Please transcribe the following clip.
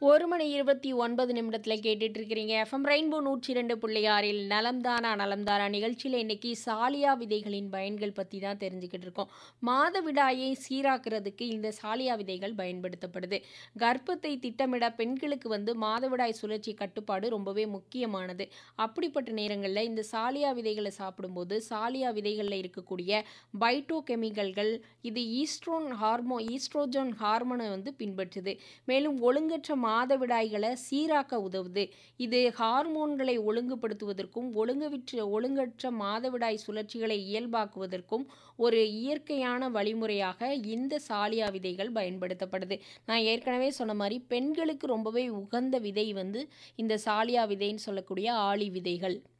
ஒரு மணி இருபத்தி ஒன்பது நிமிடத்தில் கேட்டுட்டு இருக்கிறீங்க எஃப்எம் ரெயின்போ நூற்றி ரெண்டு புள்ளி ஆறில் நலம்தானா நலம்தானா நிகழ்ச்சியில் இன்னைக்கு சாலியா விதைகளின் பயன்கள் பற்றி தான் தெரிஞ்சுக்கிட்டு இருக்கோம் மாதவிடாயை சீராக்குறதுக்கு இந்த சாலியா விதைகள் பயன்படுத்தப்படுது கர்ப்பத்தை திட்டமிட பெண்களுக்கு வந்து மாதவிடாய் சுழற்சி கட்டுப்பாடு ரொம்பவே முக்கியமானது அப்படிப்பட்ட நேரங்களில் இந்த சாலியா விதைகளை சாப்பிடும்போது சாலியா விதைகளில் இருக்கக்கூடிய பைட்டோ கெமிக்கல்கள் இது ஈஸ்ட்ரோன் ஹார்மோ ஈஸ்ட்ரோஜன் ஹார்மோனை வந்து பின்பற்றுது மேலும் ஒழுங்கற்ற மாதவிடாய்களை சீராக்க உதவுது இது ஹார்மோன்களை ஒழுங்குபடுத்துவதற்கும் ஒழுங்குவிற்ற ஒழுங்கற்ற மாதவிடாய் சுழற்சிகளை இயல்பாக்குவதற்கும் ஒரு இயற்கையான வழிமுறையாக இந்த சாலியா விதைகள் பயன்படுத்தப்படுது நான் ஏற்கனவே சொன்ன மாதிரி பெண்களுக்கு ரொம்பவே உகந்த விதை வந்து இந்த சாலியா விதைன்னு சொல்லக்கூடிய ஆளி விதைகள்